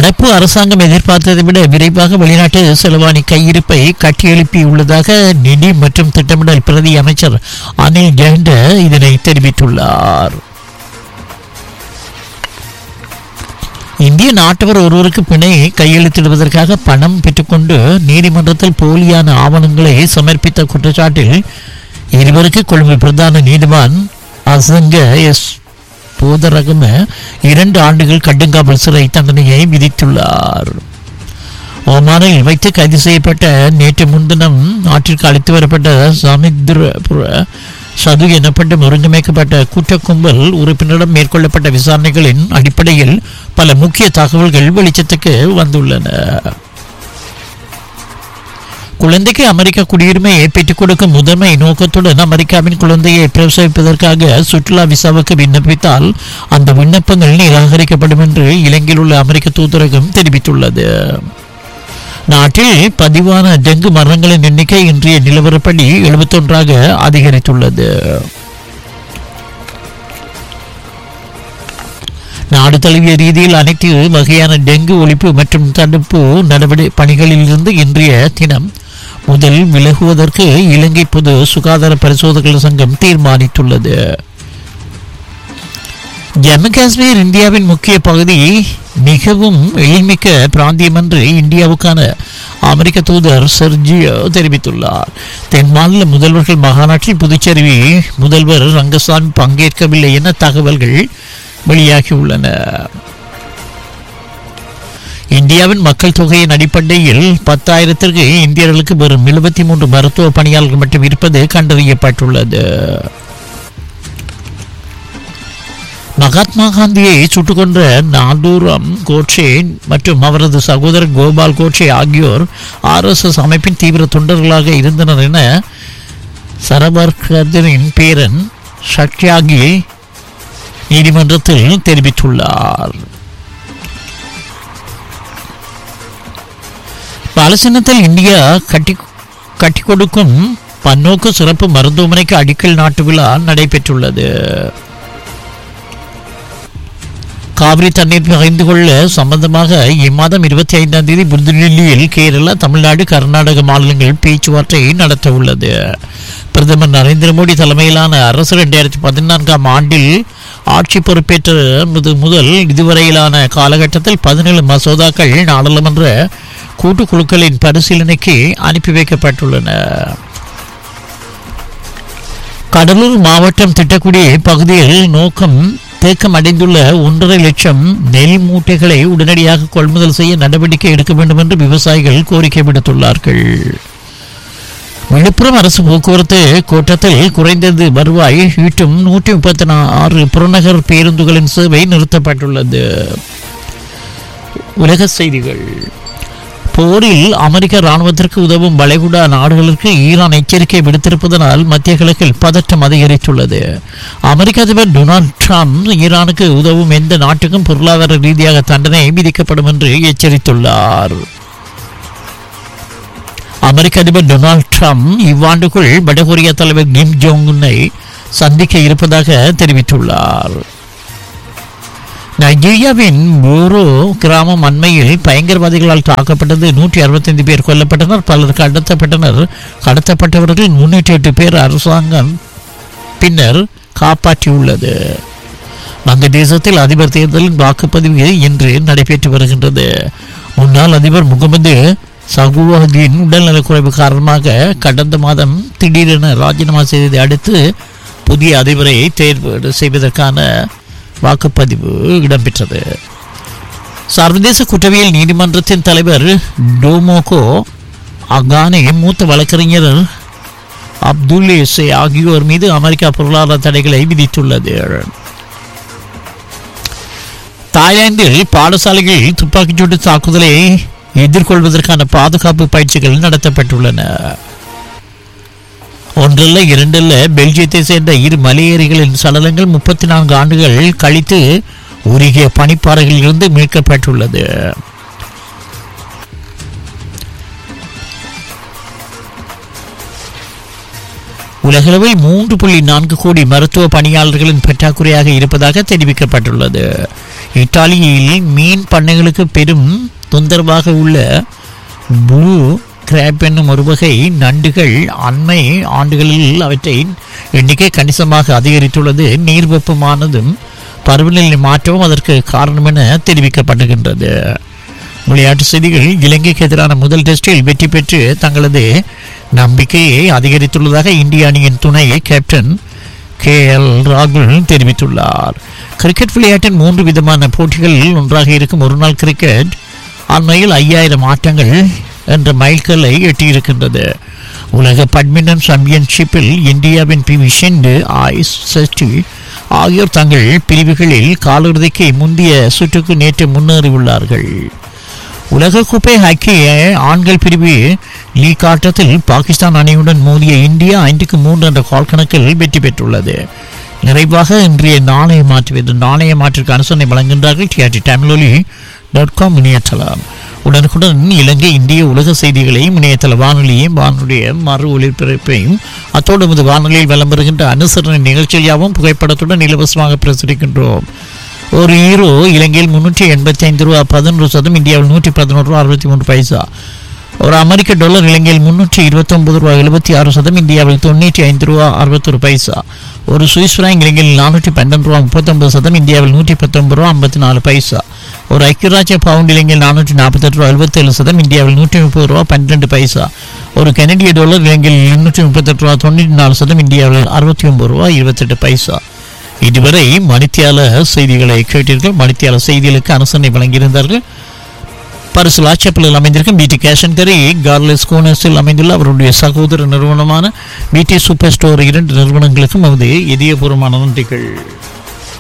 நடப்பு அரசாங்கம் எதிர்பார்த்ததை விட விரைவாக வெளிநாட்டு செலவாணி கையிருப்பை கட்டியெழுப்பியுள்ளதாக நிதி மற்றும் திட்டமிடல் பிரதி அமைச்சர் அனில் ஜெயண்ட இதனை தெரிவித்துள்ளார் இந்திய நாட்டவர் ஒருவருக்கு பிணை கையெழுத்திடுவதற்காக பணம் பெற்றுக்கொண்டு நீதிமன்றத்தில் போலியான ஆவணங்களை சமர்ப்பித்த குற்றச்சாட்டில் இருவருக்கு கொழும்பு பிரதான நீதிவான் அசங்க எஸ் போதரகம இரண்டு ஆண்டுகள் கடுங்காவல் சிறை தண்டனையை விதித்துள்ளார் ஓமானில் வைத்து கைது செய்யப்பட்ட நேற்று முன்தினம் நாட்டிற்கு அழைத்து வரப்பட்ட சமுத்திரபுர சது எனப்பட்ட ஒருங்கமைக்கப்பட்ட கூட்ட கும்பல் உறுப்பினரிடம் மேற்கொள்ளப்பட்ட விசாரணைகளின் அடிப்படையில் பல முக்கிய தகவல்கள் வெளிச்சத்துக்கு வந்துள்ளன குழந்தைக்கு அமெரிக்க குடியுரிமையை பெற்றுக் கொடுக்கும் முதன்மை நோக்கத்துடன் அமெரிக்காவின் குழந்தையை பிரசவிப்பதற்காக சுற்றுலா விசாவுக்கு விண்ணப்பித்தால் அந்த விண்ணப்பங்கள் நிராகரிக்கப்படும் என்று இலங்கையில் உள்ள அமெரிக்க தூதரகம் தெரிவித்துள்ளது நாட்டில் பதிவான டெங்கு மரணங்களின் எண்ணிக்கை இன்றைய நிலவரப்படி எழுபத்தொன்றாக அதிகரித்துள்ளது நாடு தழுவிய ரீதியில் அனைத்து வகையான டெங்கு ஒழிப்பு மற்றும் தடுப்பு நடவடி பணிகளிலிருந்து இன்றைய தினம் முதல் விலகுவதற்கு இலங்கை பொது சுகாதார பரிசோதகர்கள் சங்கம் தீர்மானித்துள்ளது ஜம்மு காஷ்மீர் இந்தியாவின் முக்கிய பகுதி மிகவும் எழில்மிக்க பிராந்தியம் என்று இந்தியாவுக்கான அமெரிக்க தூதர் செர்ஜியோ தெரிவித்துள்ளார் தென் மாநில முதல்வர்கள் மாநாட்டில் புதுச்சேரி முதல்வர் ரங்கசாமி பங்கேற்கவில்லை என தகவல்கள் வெளியாகியுள்ளன இந்தியாவின் மக்கள் தொகையின் அடிப்படையில் பத்தாயிரத்திற்கு இந்தியர்களுக்கு வெறும் எழுபத்தி மூன்று மருத்துவ பணியாளர்கள் மட்டும் இருப்பது கண்டறியப்பட்டுள்ளது மகாத்மா காந்தியை சுட்டுக் கொன்ற நாடூராம் கோட்சே மற்றும் அவரது சகோதரர் கோபால் கோட்சே ஆகியோர் ஆர்எஸ்எஸ் அமைப்பின் தீவிர தொண்டர்களாக இருந்தனர் என சரபர்கரின் பேரன் சட்யாகி நீதிமன்றத்தில் தெரிவித்துள்ளார் பாலஸ்தீனத்தில் இந்தியா கட்டி கட்டி கொடுக்கும் பன்னோக்கு சிறப்பு மருத்துவமனைக்கு அடிக்கல் நாட்டு விழா நடைபெற்றுள்ளது காவிரி தண்ணீர் பகிர்ந்து கொள்ள சம்பந்தமாக இம்மாதம் இருபத்தி ஐந்தாம் தேதி புதுடில்லியில் கேரளா தமிழ்நாடு கர்நாடக மாநிலங்கள் பேச்சுவார்த்தை நடத்த உள்ளது பிரதமர் நரேந்திர மோடி தலைமையிலான அரசு இரண்டாயிரத்தி பதினான்காம் ஆண்டில் ஆட்சி பொறுப்பேற்ற முது- முதல் இதுவரையிலான காலகட்டத்தில் பதினேழு மசோதாக்கள் நாடாளுமன்ற கூட்டுக்குழுக்களின் பரிசீலனைக்கு அனுப்பி வைக்கப்பட்டுள்ளன கடலூர் மாவட்டம் திட்டக்குடி பகுதியில் நோக்கம் தேக்கம் அடைந்துள்ள ஒன்றரை லட்சம் நெல் மூட்டைகளை உடனடியாக கொள்முதல் செய்ய நடவடிக்கை எடுக்க வேண்டும் என்று விவசாயிகள் கோரிக்கை விடுத்துள்ளார்கள் விழுப்புரம் அரசு போக்குவரத்து கோட்டத்தில் குறைந்தது வருவாய் ஈட்டும் நூற்றி முப்பத்தி ஆறு புறநகர் பேருந்துகளின் சேவை நிறுத்தப்பட்டுள்ளது உலக செய்திகள் போரில் அமெரிக்க ராணுவத்திற்கு உதவும் வளைகுடா நாடுகளுக்கு ஈரான் எச்சரிக்கை விடுத்திருப்பதனால் மத்திய கிழக்கில் பதற்றம் அதிகரித்துள்ளது அமெரிக்க அதிபர் டொனால்ட் ட்ரம்ப் ஈரானுக்கு உதவும் எந்த நாட்டுக்கும் பொருளாதார ரீதியாக தண்டனை விதிக்கப்படும் என்று எச்சரித்துள்ளார் அமெரிக்க அதிபர் டொனால்ட் ட்ரம்ப் இவ்வாண்டுக்குள் வடகொரிய தலைவர் கிம் ஜோங் உன்னை சந்திக்க இருப்பதாக தெரிவித்துள்ளார் நைஜீரியாவின் போரோ கிராமம் அண்மையில் பயங்கரவாதிகளால் தாக்கப்பட்டது நூற்றி அறுபத்தைந்து பேர் கொல்லப்பட்டனர் பலர் கடத்தப்பட்டனர் கடத்தப்பட்டவர்களில் முன்னூற்றி எட்டு பேர் அரசாங்கம் பின்னர் காப்பாற்றியுள்ளது வங்கதேசத்தில் அதிபர் தேர்தலின் வாக்குப்பதிவு இன்று நடைபெற்று வருகின்றது முன்னாள் அதிபர் முகமது சகுவாதின் உடல்நலக்குறைவு காரணமாக கடந்த மாதம் திடீரென ராஜினாமா செய்ததை அடுத்து புதிய அதிபரை தேர்வு செய்வதற்கான வாக்குப்பதிவு இடம்பெற்றது சர்வதேச குற்றவியல் நீதிமன்றத்தின் தலைவர் டோமோகோ அகானே மூத்த வழக்கறிஞர் அப்துல்லேசே ஆகியோர் மீது அமெரிக்கா பொருளாதார தடைகளை விதித்துள்ளது தாய்லாந்தில் பாடசாலைகளில் துப்பாக்கிச்சூடு தாக்குதலை எதிர்கொள்வதற்கான பாதுகாப்பு பயிற்சிகள் நடத்தப்பட்டுள்ளன ஒன்றல்ல இரண்டல்ல பெல்ஜியத்தை சேர்ந்த இரு மலையேறிகளின் சடலங்கள் முப்பத்தி நான்கு ஆண்டுகள் கழித்து உருகிய பனிப்பாறைகளில் இருந்து மீட்கப்பட்டுள்ளது உலகளவில் மூன்று புள்ளி நான்கு கோடி மருத்துவ பணியாளர்களின் பற்றாக்குறையாக இருப்பதாக தெரிவிக்கப்பட்டுள்ளது இத்தாலியில் மீன் பண்ணைகளுக்கு பெரும் தொந்தரவாக உள்ள ப்ளூ கிராப் என்னும் ஒரு வகை நண்டுகள் அண்மை ஆண்டுகளில் அவற்றின் எண்ணிக்கை கணிசமாக அதிகரித்துள்ளது நீர் வெப்பமானதும் பருவநிலை மாற்றமும் அதற்கு காரணம் என தெரிவிக்கப்படுகின்றது விளையாட்டு செய்திகள் இலங்கைக்கு எதிரான முதல் டெஸ்டில் வெற்றி பெற்று தங்களது நம்பிக்கையை அதிகரித்துள்ளதாக இந்திய அணியின் துணை கேப்டன் கே எல் ராகுல் தெரிவித்துள்ளார் கிரிக்கெட் விளையாட்டின் மூன்று விதமான போட்டிகளில் ஒன்றாக இருக்கும் ஒருநாள் கிரிக்கெட் அண்மையில் ஐயாயிரம் ஆட்டங்கள் என்ற மைல்கல்லை எட்டியிருக்கின்றது உலக பேட்மிண்டன் சாம்பியன்ஷிப்பில் இந்தியாவின் பி வி சிந்து ஆயுஷ் செட்டி ஆகியோர் தங்கள் பிரிவுகளில் காலிறுதிக்கு முந்தைய சுற்றுக்கு நேற்று முன்னேறியுள்ளார்கள் உலகக்கோப்பை ஹாக்கி ஆண்கள் பிரிவு லீக் ஆட்டத்தில் பாகிஸ்தான் அணியுடன் மோதிய இந்தியா ஐந்துக்கு மூன்று என்ற கால் கணக்கில் வெற்றி பெற்றுள்ளது நிறைவாக இன்றைய நாணய மாற்றுவது நாணய மாற்றிற்கு அனுசரணை வழங்குகின்றார்கள் டிஆர்டி தமிழொலி டாட் காம் இணையதளம் உடனுக்குடன் இலங்கை இந்திய உலக செய்திகளையும் இணையதள வானொலியையும் வானொலிய மறு ஒளிபரப்பையும் அத்தோடு நமது வானொலியில் விளம்பருகின்ற அனுசரணை நிகழ்ச்சியில் யாவும் புகைப்படத்துடன் இலவசமாக பிரசுரிக்கின்றோம் ஒரு ஈரோ இலங்கையில் முன்னூற்றி எண்பத்தி ஐந்து ரூபா பதினொரு சதம் இந்தியாவில் நூற்றி பதினோரு ரூபா அறுபத்தி மூணு பைசா ஒரு அமெரிக்க டாலர் இலங்கையில் முன்னூற்றி இருபத்தொன்பது ரூபா எழுபத்தி ஆறு சதம் இந்தியாவில் தொண்ணூற்றி ஐந்து ரூபா அறுபத்தொரு பைசா ஒரு சுவிஸ் ஃப்ராங்க் இலங்கையில் நானூற்றி பன்னெண்டு ரூபா முப்பத்தொன்பது சதம் இந்தியாவில் நூற்றி பத்தொன்பது ரூபா ஐம்பத்தி நாலு பைசா ஒரு ஐக்கியராஜ்ய பவுண்ட் இலங்கையில் நானூற்றி நாற்பத்தெட்டு ரூபா எழுபத்தேழு சதம் இந்தியாவில் நூற்றி முப்பது ரூபா பன்னிரெண்டு பைசா ஒரு கனடிய டாலர் இலங்கையில் எண்ணூற்றி முப்பத்தெட்டு ரூபா தொண்ணூற்றி நாலு சதம் இந்தியாவில் அறுபத்தி ஒன்பது ரூபா இருபத்தெட்டு பைசா இதுவரை மணித்தியால செய்திகளை கேட்டீர்கள் மணித்தியால செய்திகளுக்கு அனுசரணை வழங்கியிருந்தார்கள் பரிசு லாட்சப்பில் அமைந்திருக்கும் பிடி கேஷன் கரி கார்லெஸ் கோனஸில் அமைந்துள்ள அவருடைய சகோதர நிறுவனமான பிடி சூப்பர் ஸ்டோர் இரண்டு நிறுவனங்களுக்கும் அவரது இதயபூர்வமான நன்றிகள்